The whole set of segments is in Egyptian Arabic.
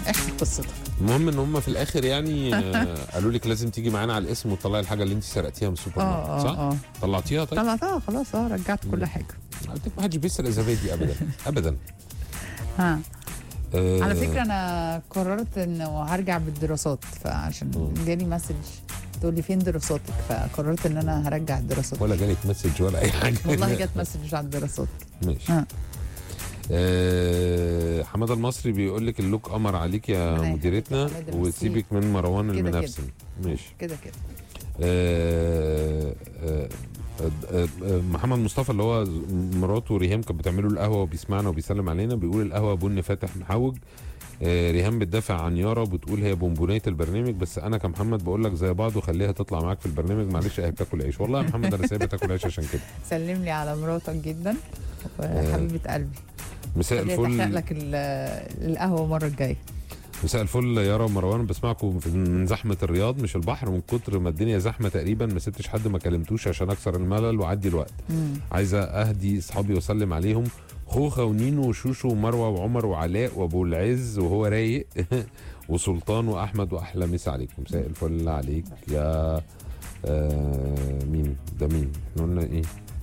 احكي قصتك المهم ان هم في الاخر يعني آه، قالوا لك لازم تيجي معانا على الاسم وتطلعي الحاجه اللي انت سرقتيها من السوبر اه ماركت صح؟ اه اه طلعتيها طيب؟ طلعتها خلاص اه رجعت كل مم. حاجه قلت لك ما حدش بيسرق زبادي ابدا ابدا ها آه، على فكره انا قررت انه هرجع بالدراسات فعشان مم. جالي مسج تقول لي فين دراساتك فقررت ان انا هرجع الدراسات ولا جالك مسج ولا اي حاجه والله جت مسج على الدراسات ماشي ها. آه حماده المصري بيقول لك اللوك قمر عليك يا ربنا مديرتنا يخليك يا حمادة، وسيبك من مروان كده كده. المنافسن ماشي كده كده آه آه آه، آه، محمد مصطفى اللي هو مراته ريهام كانت بتعمله القهوه وبيسمعنا وبيسلم علينا بيقول القهوه بن فاتح محوج آه، ريهام بتدافع عن يارا بتقول هي بونبونيه البرنامج بس انا كمحمد بقول لك زي بعض وخليها تطلع معاك في البرنامج معلش هي بتاكل عيش والله يا محمد انا سايبها تاكل عيش عشان كده سلم لي على مراتك جدا وحبيبه قلبي مساء خليها تحرق الفل لك ال- القهوه المره الجايه مساء الفل يارا ومروان بسمعكم في- من زحمه الرياض مش البحر من كتر ما الدنيا زحمه تقريبا ما سبتش حد ما كلمتوش عشان اكسر الملل واعدي الوقت مم. عايزه اهدي اصحابي واسلم عليهم خوخه ونينو وشوشو ومروه وعمر وعلاء وابو العز وهو رايق وسلطان واحمد واحلى مسا عليكم مساء الفل عليك يا آه مين ده مين احنا قلنا ايه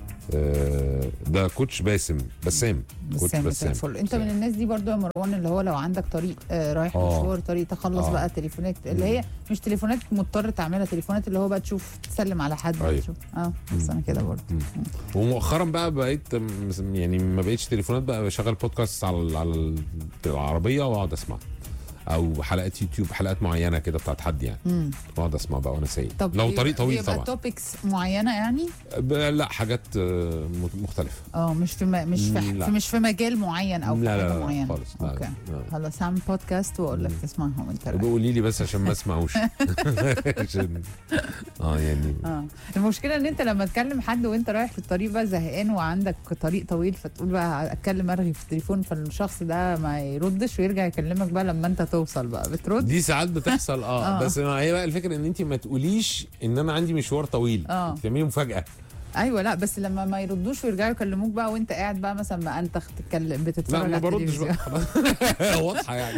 آه ده كوتش باسم بسام كوتش بسام مساء بسام الفل انت من الناس دي برضو يا مروان اللي هو لو عندك طريق آه رايح آه. مشوار طريق تخلص آه. بقى تليفونات اللي هي مش تليفونات مضطر تعملها تليفونات اللي هو بقى تشوف تسلم على حد أيوة. تشوف اه بس انا كده برضو ومؤخرا بقى بقيت م- يعني ما بقتش تليفونات بقى بشغل بودكاست على ال- على ال- العربيه واقعد اسمع او حلقات يوتيوب حلقات معينه كده بتاعت حد يعني مم. واقعد اسمع بقى وانا سايق طب لو بيبقى- طريق طويل بيبقى طبعا توبكس معينه يعني ب- لا حاجات آه، م- مختلفه اه مش في م- مش في, لا. في مش في مجال معين او في لا لا, حاجه لا, لا معينه خالص لا اوكي لا. خلاص هعمل بودكاست واقول لك مم. تسمعهم انت رايح. بقولي لي بس عشان ما اسمعوش عشان اه يعني اه المشكله ان انت لما تكلم حد وانت رايح في الطريق بقى زهقان وعندك طريق طويل فتقول بقى اتكلم ارغي في التليفون فالشخص ده ما يردش ويرجع يكلمك بقى لما انت توصل بقى بترد دي ساعات بتحصل اه, آه. بس ما هي بقى الفكره ان انت ما تقوليش ان انا عندي مشوار طويل آه. انت تعملي مفاجاه ايوه لا بس لما ما يردوش ويرجعوا يكلموك بقى وانت قاعد بقى مثلا ما انت تتكلم بتتفرج لا ما على بردش بقى التلفزيون خلاص. واضحه يعني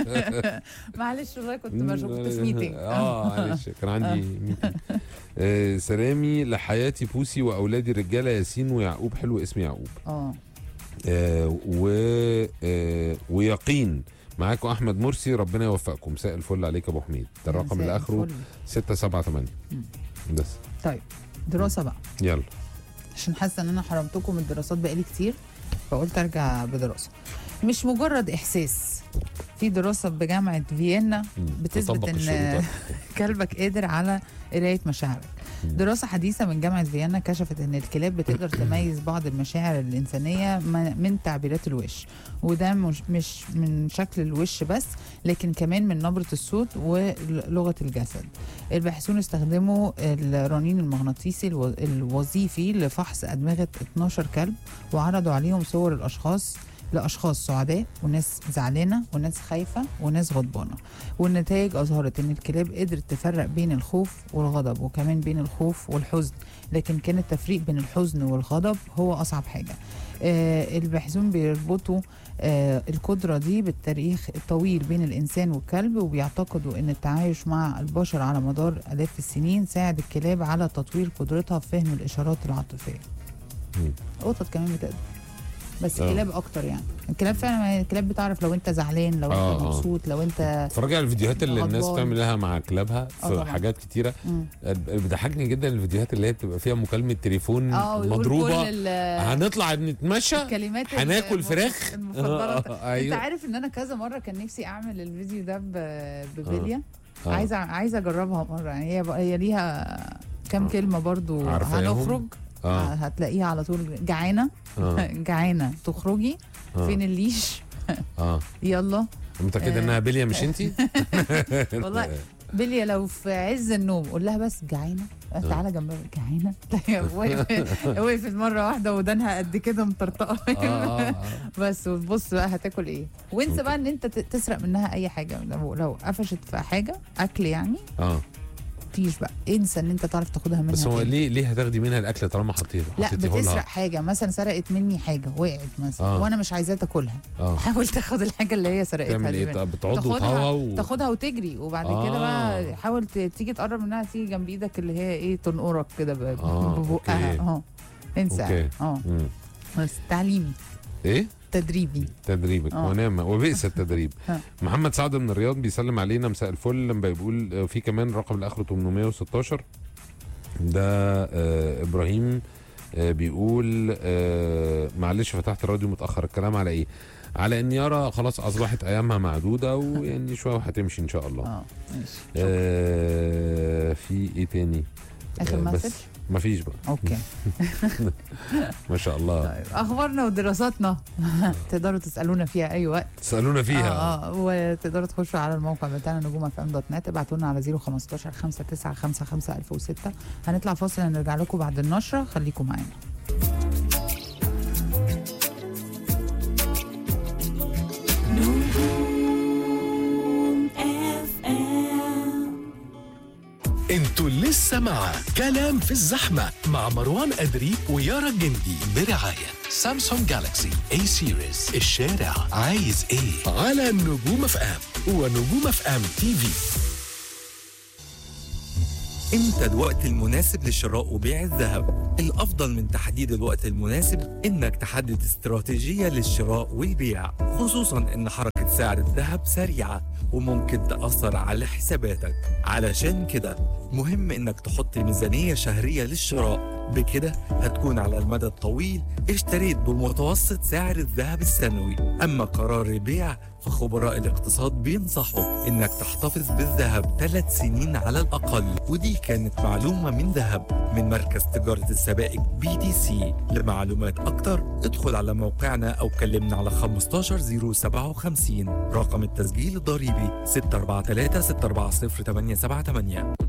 معلش والله كنت مشغول كنت في ميتنج اه معلش كان عندي ميتنج آه سلامي لحياتي بوسي واولادي الرجاله ياسين ويعقوب حلو اسم يعقوب اه آه و آه ويقين معاكم احمد مرسي ربنا يوفقكم مساء الفل عليك يا ابو حميد ده الرقم اللي مساء اخره الفل. 678 مم. بس طيب دراسه بقى يلا عشان حاسه ان انا حرمتكم من الدراسات بقالي كتير فقلت ارجع بدراسه مش مجرد احساس في دراسه بجامعه فيينا مم. بتثبت نطبق ان الشروط. كلبك قادر على قرايه مشاعرك مم. دراسه حديثه من جامعه فيينا كشفت ان الكلاب بتقدر تميز بعض المشاعر الانسانيه من من تعبيرات الوش وده مش مش من شكل الوش بس لكن كمان من نبره الصوت ولغه الجسد الباحثون استخدموا الرنين المغناطيسي الو- الوظيفي لفحص ادمغه 12 كلب وعرضوا عليهم صور الاشخاص لاشخاص سعداء وناس زعلانه وناس خايفه وناس غضبانه والنتائج اظهرت ان الكلاب قدرت تفرق بين الخوف والغضب وكمان بين الخوف والحزن لكن كان التفريق بين الحزن والغضب هو اصعب حاجه آه الباحثون بيربطوا آه القدره دي بالتاريخ الطويل بين الانسان والكلب وبيعتقدوا ان التعايش مع البشر على مدار الاف السنين ساعد الكلاب على تطوير قدرتها في فهم الاشارات العاطفيه مم. القطط كمان بتقدر بس آه. الكلاب اكتر يعني الكلاب فعلا الكلاب بتعرف لو انت زعلان لو آه، انت آه. مبسوط لو انت اتفرجي على الفيديوهات اللي الناس غضبان. بتعملها مع كلابها آه في طبعاً. حاجات كتيره مم. بتضحكني جدا الفيديوهات اللي هي بتبقى فيها مكالمه تليفون اه ويقول مضروبه كل ال- هنطلع نتمشى الكلمات هناكل الم- فراخ المفضله انت ايوه عارف ان انا كذا مره كان نفسي اعمل الفيديو ده ب- ببليا آه. عايزه عايزه اجربها مره يعني هي هي ليها كام آه. كلمه برضو عارفاهم؟ هنخرج اه هتلاقيها على طول جعانه اه جعانه تخرجي آه. فين الليش اه يلا متاكده آه. انها بليا مش انتي والله بليا لو في عز النوم قول لها بس جعانه تعالى جنبها جعانه وقفت وقفت مره واحده ودانها قد كده مطرطقه آه، آه، آه. بس وتبص بقى هتاكل ايه وانسى ممكن. بقى ان انت ت- تسرق منها اي حاجه لو لو قفشت في حاجه اكل يعني اه تحطيش بقى انسى ان انت تعرف تاخدها منها بس هو تاني. ليه ليه هتاخدي منها الاكل طالما حطيته لا حطيتيه بتسرق لها حاجه مثلا سرقت مني حاجه وقعت مثلا آه. وانا مش عايزاها تاكلها اه حاول تاخد الحاجه اللي هي سرقتها تعمل دي ايه منك. طب بتعض تاخدها وتهوى و... تاخدها وتجري وبعد آه. كده بقى حاول ت- تيجي تقرب منها تيجي جنب ايدك اللي هي ايه تنقرك كده ب- آه، ببقها أوكي. اه انسى أوكي. اه مم. بس تعليمي ايه تدريبي تدريبك آه. ونعم وبئس التدريب ها. محمد سعد من الرياض بيسلم علينا مساء الفل لما بيقول آه، في كمان رقم الاخر 816 ده آه ابراهيم آه بيقول آه معلش فتحت الراديو متاخر الكلام على ايه على ان يارا خلاص اصبحت ايامها معدوده ويعني شويه وهتمشي ان شاء الله اه ماشي آه في ايه تاني اخر آه، بس مسج مفيش بقى اوكي ما شاء الله طيب اخبارنا ودراساتنا تقدروا تسالونا فيها اي وقت تسالونا فيها اه اه وتقدروا تخشوا على الموقع بتاعنا نجوم اف ام دوت نت ابعتوا لنا على 015 5955 1006 هنطلع فاصل هنرجع لكم بعد النشره خليكم معانا انتوا لسه مع كلام في الزحمة مع مروان أدري ويارا الجندي برعاية سامسونج جالاكسي اي سيريز الشارع عايز ايه على نجوم اف ام ونجوم اف ام تي في امتى الوقت المناسب لشراء وبيع الذهب؟ الافضل من تحديد الوقت المناسب انك تحدد استراتيجية للشراء والبيع، خصوصا ان حركة سعر الذهب سريعة وممكن تأثر على حساباتك، علشان كده مهم انك تحط ميزانية شهرية للشراء، بكده هتكون على المدى الطويل اشتريت بمتوسط سعر الذهب السنوي، اما قرار البيع فخبراء الاقتصاد بينصحوا انك تحتفظ بالذهب ثلاث سنين على الاقل ودي كانت معلومه من ذهب من مركز تجاره السبائك بي تي سي لمعلومات اكتر ادخل على موقعنا او كلمنا على 15057 رقم التسجيل الضريبي 643 640 878